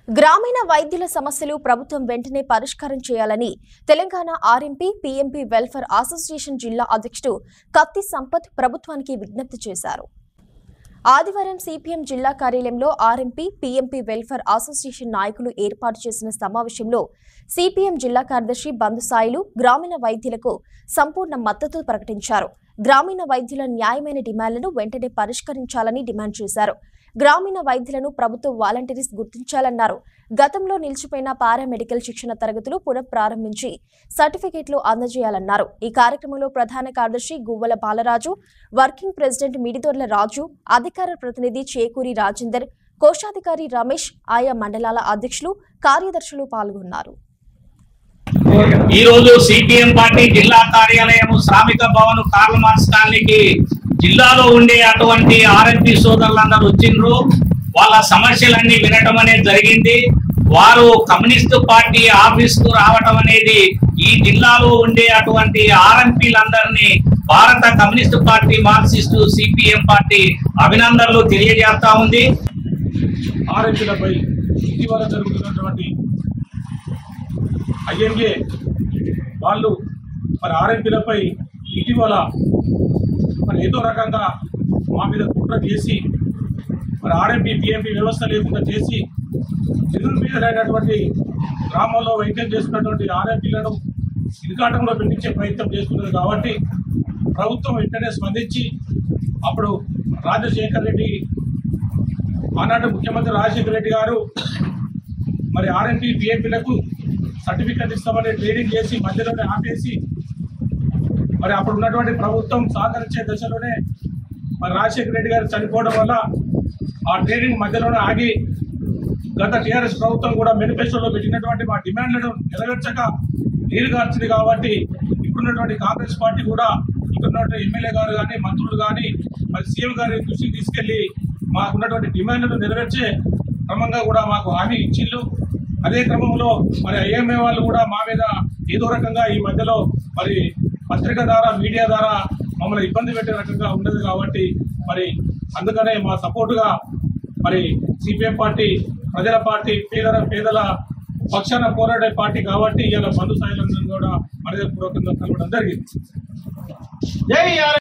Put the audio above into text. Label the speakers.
Speaker 1: గ్రామీణ వైద్యుల సమస్యలు ప్రభుత్వం వెంటనే పరిష్కారం చేయాలని Telangana RMP PMP welfare association జిల్లా అధ్యక్షుడు కత్తి సంపత్ ప్రభుత్వానికి విజ్ఞప్తి చేశారు ఆదివారం సిపిఎం జిల్లా కార్యాలయంలో ఆర్ఎంపీ పీఎంపీ వెల్ఫేర్ అసోసియేషన్ నాయకులు ఏర్పాటు చేసిన సమావేశంలో సిపిఎం జిల్లా కార్యదర్శి బంధుసాయిలు గ్రామీణ వైద్యులకు సంపూర్ణ మద్దతు ప్రకటించారు గ్రామీణ వైద్యుల న్యాయమైన డిమాండ్లను వెంటనే పరిష్కరించాలని డిమాండ్ చేశారు గ్రామీణ వైద్యులను ప్రభుత్వ వాలంటీర్స్ గుర్తించాలన్నారు గతంలో నిలిచిపోయిన పారామెడికల్ శిక్షణ తరగతులు పునఃప్రారంభించి సర్టిఫికెట్లు అందజేయాలన్నారు ఈ కార్యక్రమంలో ప్రధాన కార్యదర్శి గువ్వల బాలరాజు వర్కింగ్ ప్రెసిడెంట్ మిడిదొర్ల రాజు అధికార ప్రతినిధి చేకూరి రాజేందర్ కోశాధికారి రమేష్ ఆయా మండలాల అధ్యక్షులు కార్యదర్శులు పాల్గొన్నారు
Speaker 2: ఈ రోజు సిపిఎం పార్టీ జిల్లా కార్యాలయం శ్రామిక భవన్ కార్ల్ మార్క్స్ కాలనీకి జిల్లాలో ఉండే అటువంటి ఆర్ఎంపీ సోదరులందరూ వచ్చిండ్రు వాళ్ళ సమస్యలన్నీ వినటం అనేది జరిగింది వారు కమ్యూనిస్టు పార్టీ ఆఫీస్ కు రావటం అనేది ఈ జిల్లాలో ఉండే అటువంటి ఆర్ఎంపీలందరినీ భారత communist party marxist CPM party అభినందనలు తెలియజేస్తా ఉంది
Speaker 3: ఆర్ఎంపీలపై ఇటీవల జరుగుతున్నటువంటి ఐఎంఏ వాళ్ళు మరి ఆర్ఎంపీలపై ఇటీవల మరి ఏదో రకంగా మా మీద కుట్ర చేసి మరి ఆర్ఎంపీ పిఎంపీ వ్యవస్థ లేకుండా చేసి నిరుపేదలైనటువంటి గ్రామాల్లో వైద్యం చేస్తున్నటువంటి ఆర్ఎంపీలను ఇరుకాటంలో పెట్టించే ప్రయత్నం చేస్తున్నది కాబట్టి ప్రభుత్వం వెంటనే స్పందించి అప్పుడు రాజశేఖర్ రెడ్డి ఆనాడు ముఖ్యమంత్రి రాజశేఖర రెడ్డి గారు మరి ఆర్ఎంపీ పిఏపీలకు సర్టిఫికెట్ ఇస్తామని ట్రైనింగ్ చేసి మధ్యలోనే ఆపేసి మరి అప్పుడు ఉన్నటువంటి ప్రభుత్వం సహకరించే దశలోనే మరి రాజశేఖర రెడ్డి గారు చనిపోవడం వల్ల ఆ ట్రైనింగ్ మధ్యలోనే ఆగి గత టీఆర్ఎస్ ప్రభుత్వం కూడా మేనిఫెస్టోలో పెట్టినటువంటి మా డిమాండ్లను నెరవేర్చక నీరుగార్చింది కాబట్టి ఇప్పుడున్నటువంటి కాంగ్రెస్ పార్టీ కూడా ఇక్కడున్నటువంటి ఎమ్మెల్యే గారు కానీ మంత్రులు కానీ మరి సీఎం గారి దృష్టికి తీసుకెళ్లి మాకు ఉన్నటువంటి డిమాండ్లను నెరవేర్చే క్రమంగా కూడా మాకు హామీ ఇచ్చిళ్ళు అదే క్రమంలో మరి ఐఎంఏ వాళ్ళు కూడా మా మీద ఏదో రకంగా ఈ మధ్యలో మరి పత్రిక ద్వారా మీడియా ద్వారా మమ్మల్ని ఇబ్బంది పెట్టే రకంగా ఉండదు కాబట్టి మరి అందుకనే మా సపోర్టుగా మరి సిపిఎం పార్టీ ప్రజల పార్టీ పేదల పేదల పక్షాన పోరాడే పార్టీ కాబట్టి ఇలా బంధు సాయిలందరూ కూడా మర్యాదపూర్వకంగా కలవడం జరిగింది